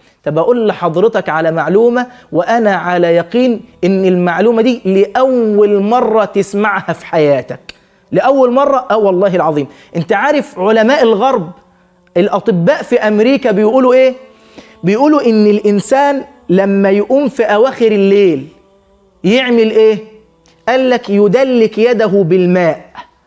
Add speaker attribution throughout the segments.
Speaker 1: طب اقول لحضرتك على معلومه وانا على يقين ان المعلومه دي لاول مره تسمعها في حياتك لاول مره اه والله العظيم انت عارف علماء الغرب الاطباء في امريكا بيقولوا ايه بيقولوا ان الانسان لما يقوم في اواخر الليل يعمل ايه قال لك يدلك يده بالماء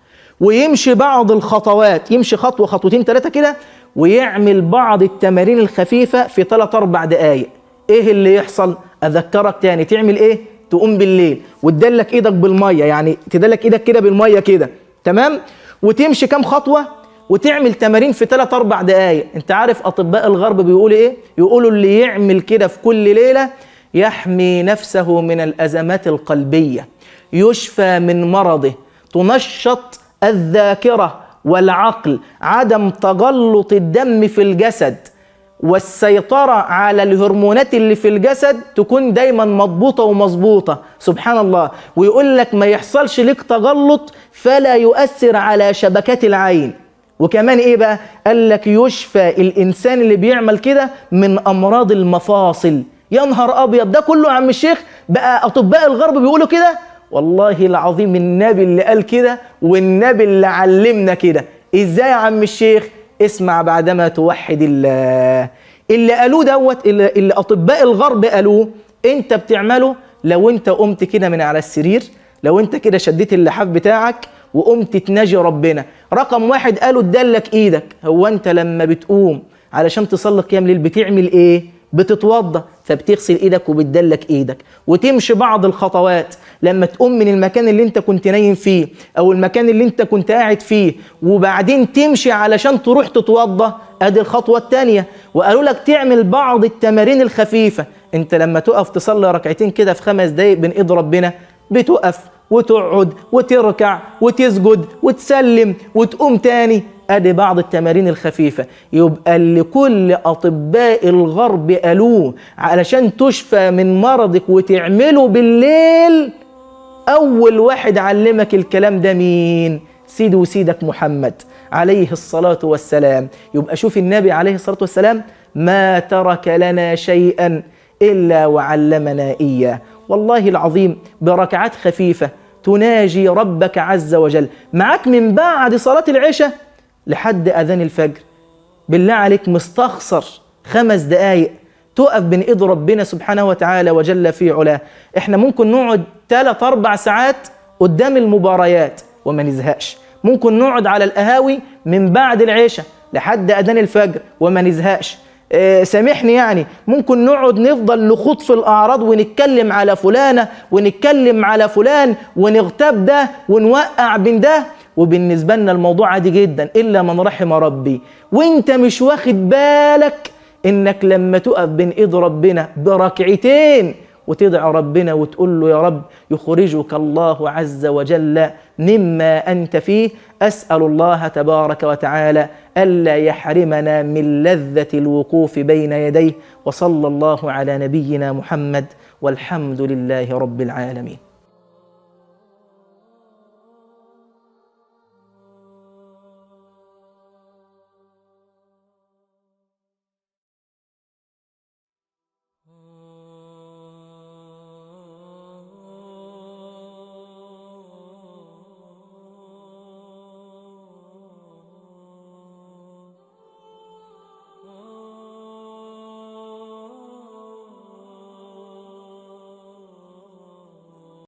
Speaker 1: ويمشي بعض الخطوات يمشي خطوه خطوتين ثلاثه كده ويعمل بعض التمارين الخفيفه في ثلاث اربع دقائق ايه اللي يحصل اذكرك تاني تعمل ايه تقوم بالليل وتدلك ايدك بالميه يعني تدلك ايدك كده بالميه كده تمام وتمشي كام خطوه وتعمل تمارين في 3 4 دقائق انت عارف اطباء الغرب بيقولوا ايه يقولوا اللي يعمل كده في كل ليله يحمي نفسه من الازمات القلبيه يشفى من مرضه تنشط الذاكره والعقل عدم تجلط الدم في الجسد والسيطرة على الهرمونات اللي في الجسد تكون دايما مضبوطة ومظبوطة سبحان الله ويقول لك ما يحصلش لك تجلط فلا يؤثر على شبكات العين وكمان ايه بقى قال لك يشفى الانسان اللي بيعمل كده من امراض المفاصل يا نهار ابيض ده كله يا عم الشيخ بقى اطباء الغرب بيقولوا كده والله العظيم النبي اللي قال كده والنبي اللي علمنا كده ازاي يا عم الشيخ اسمع بعدما توحد الله اللي قالوه دوت اللي, اللي اطباء الغرب قالوه انت بتعمله لو انت قمت كده من على السرير لو انت كده شديت اللحاف بتاعك وقمت تناجي ربنا رقم واحد قالوا ادلك ايدك هو انت لما بتقوم علشان تصلي قيام ليل بتعمل ايه بتتوضى فبتغسل ايدك وبتدلك ايدك وتمشي بعض الخطوات لما تقوم من المكان اللي انت كنت نايم فيه او المكان اللي انت كنت قاعد فيه وبعدين تمشي علشان تروح تتوضى ادي الخطوه الثانيه وقالوا لك تعمل بعض التمارين الخفيفه انت لما تقف تصلي ركعتين كده في خمس دقايق بين ايد ربنا بتقف وتقعد وتركع وتسجد وتسلم وتقوم تاني ادي بعض التمارين الخفيفه يبقى لكل اطباء الغرب قالوه علشان تشفى من مرضك وتعمله بالليل اول واحد علمك الكلام ده مين سيدي وسيدك محمد عليه الصلاه والسلام يبقى شوف النبي عليه الصلاه والسلام ما ترك لنا شيئا الا وعلمنا اياه والله العظيم بركعات خفيفه تناجي ربك عز وجل معك من بعد صلاه العشاء لحد اذان الفجر بالله عليك مستخسر خمس دقايق تقف بين ايد ربنا سبحانه وتعالى وجل في علاه احنا ممكن نقعد ثلاث اربع ساعات قدام المباريات وما نزهقش ممكن نقعد على القهاوي من بعد العشاء لحد اذان الفجر وما نزهقش آه سامحني يعني ممكن نقعد نفضل نخوض في الاعراض ونتكلم على فلانه ونتكلم على فلان ونغتاب ده ونوقع بين ده وبالنسبه لنا الموضوع عادي جدا الا من رحم ربي وانت مش واخد بالك انك لما تقف بين ايد ربنا بركعتين وتدعي ربنا وتقول له يا رب يخرجك الله عز وجل مما انت فيه اسال الله تبارك وتعالى الا يحرمنا من لذه الوقوف بين يديه وصلى الله على نبينا محمد والحمد لله رب العالمين